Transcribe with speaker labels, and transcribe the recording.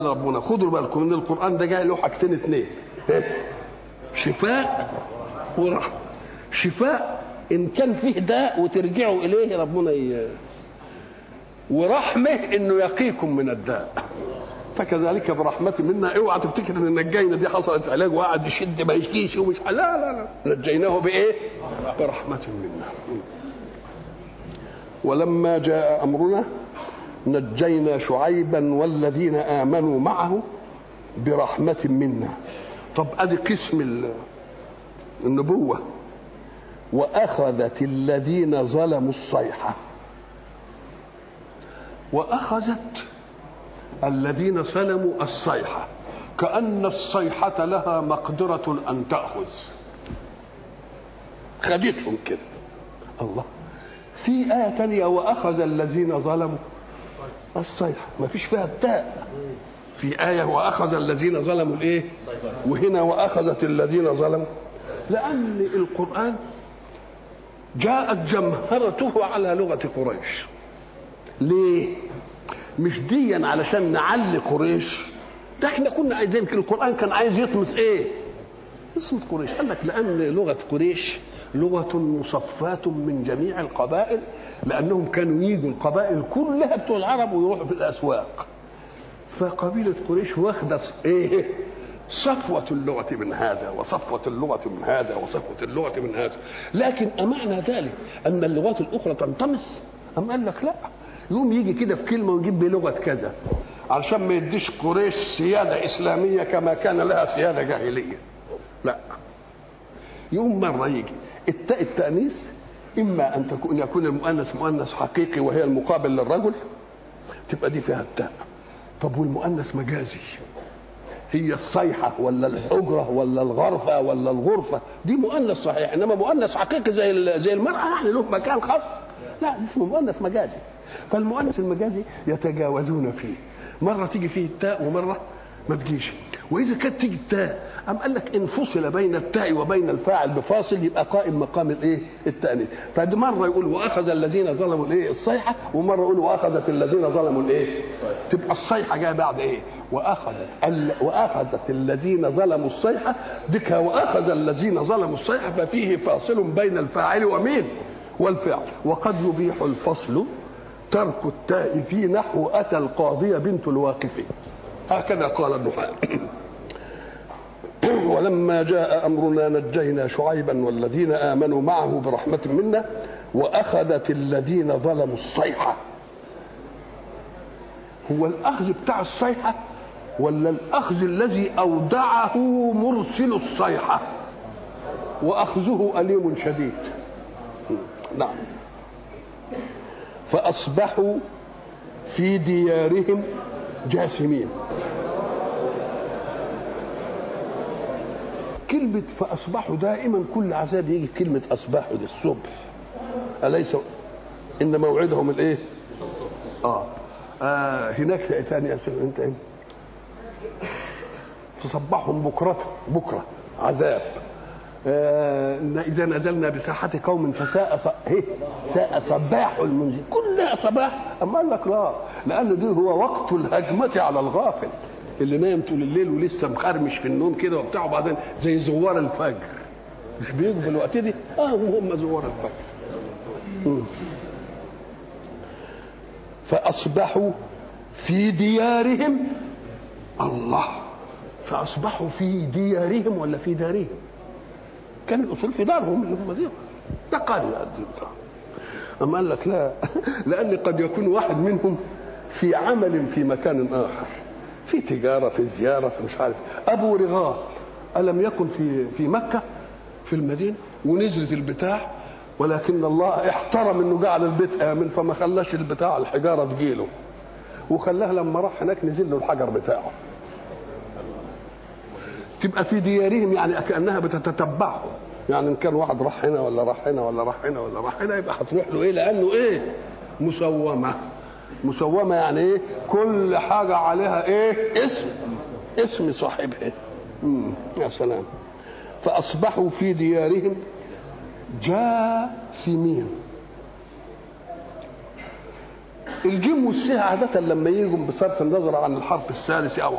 Speaker 1: ربنا خدوا بالكم ان القران ده جاي له حاجتين اتنين شفاء ورحمه شفاء ان كان فيه داء وترجعوا اليه ربنا ي... ورحمه انه يقيكم من الداء فكذلك برحمة منا اوعى تفتكر ان نجينا دي حصلت علاج وقعد يشد ما يشكيش ومش لا لا لا نجيناه بايه؟ برحمة منا ولما جاء امرنا نجينا شعيبا والذين امنوا معه برحمة منا طب ادي قسم النبوة واخذت الذين ظلموا الصيحة واخذت الذين سلموا الصيحة كأن الصيحة لها مقدرة أن تأخذ خدتهم كده الله في آية تانية وأخذ الذين ظلموا الصيحة ما فيش فيها التاء في آية وأخذ الذين ظلموا الإيه وهنا وأخذت الذين ظلموا لأن القرآن جاءت جمهرته على لغة قريش ليه مش ديا علشان نعلي قريش ده احنا كنا عايزين القران كان عايز يطمس ايه يطمس قريش قال لك لان لغه قريش لغه مصفاه من جميع القبائل لانهم كانوا يجوا القبائل كلها بتوع العرب ويروحوا في الاسواق فقبيله قريش واخده ايه صفوة اللغة من هذا وصفوة اللغة من هذا وصفوة اللغة من هذا لكن أمعنى ذلك أن اللغات الأخرى تنطمس أم قال لك لا يقوم يجي كده في كلمه ويجيب بلغه كذا علشان ما يديش قريش سياده اسلاميه كما كان لها سياده جاهليه لا يقوم مره يجي التاء التانيث اما ان تكون يكون المؤنث مؤنث حقيقي وهي المقابل للرجل تبقى دي فيها التاء طب والمؤنث مجازي هي الصيحة ولا الحجرة ولا الغرفة ولا الغرفة دي مؤنث صحيح إنما مؤنث حقيقي زي زي المرأة يعني له مكان خاص لا اسمه مؤنث مجازي فالمؤنث المجازي يتجاوزون فيه مره تيجي فيه التاء ومره ما تجيش واذا كانت تيجي التاء أم قال لك إن فصل بين التاء وبين الفاعل بفاصل يبقى قائم مقام الإيه؟ التأنيث، فدي مرة يقول وأخذ الذين ظلموا الإيه؟ الصيحة، ومرة يقول وأخذت الذين ظلموا الإيه؟ تبقى الصيحة جاية بعد إيه؟ وأخذ ال... وأخذت الذين ظلموا الصيحة ديك وأخذ الذين ظلموا الصيحة ففيه فاصل بين الفاعل ومين؟ والفعل، وقد يبيح الفصل ترك التاء في نحو أتى القاضية بنت الواقف هكذا قال ابن حاتم ولما جاء أمرنا نجينا شعيبا والذين آمنوا معه برحمة منا وأخذت الذين ظلموا الصيحة هو الأخذ بتاع الصيحة ولا الأخذ الذي أودعه مرسل الصيحة وأخذه أليم شديد نعم فأصبحوا في ديارهم جاثمين كلمة فأصبحوا دائما كل عذاب يجي في كلمة أصبحوا دي الصبح أليس إن موعدهم الإيه؟ آه, آه هناك ثاني يا سيدي أنت إيه؟ تصبحهم بكرة بكرة عذاب آه إذا نزلنا بساحة قوم فساء ص... إيه؟ ساء صباح المنزل كلها صباح أما قال لك لا لأن دي هو وقت الهجمة على الغافل اللي نايم طول الليل ولسه مخرمش في النوم كده وبتاع وبعدين زي زوار الفجر مش بيجوا في الوقت دي اه هم هم زوار الفجر م. فأصبحوا في ديارهم الله فأصبحوا في ديارهم ولا في دارهم كان الأصول في دارهم اللي هم دي ده قال أما قال لك لا لأن قد يكون واحد منهم في عمل في مكان آخر في تجاره في زياره في مش عارف ابو رغال الم يكن في في مكه في المدينه ونزلت البتاع ولكن الله احترم انه جعل البيت امن فما خلاش البتاع الحجاره تجيله وخلاها لما راح هناك نزل له الحجر بتاعه تبقى في ديارهم يعني كانها بتتتبعه يعني ان كان واحد راح هنا ولا راح هنا ولا راح هنا ولا راح هنا يبقى هتروح له ايه لانه ايه مسومه مسومه يعني ايه كل حاجه عليها ايه اسم اسم صاحبها مم. يا سلام فاصبحوا في ديارهم جاثمين الجيم والسه عادة لما يجوا بصرف النظر عن الحرف الثالث أو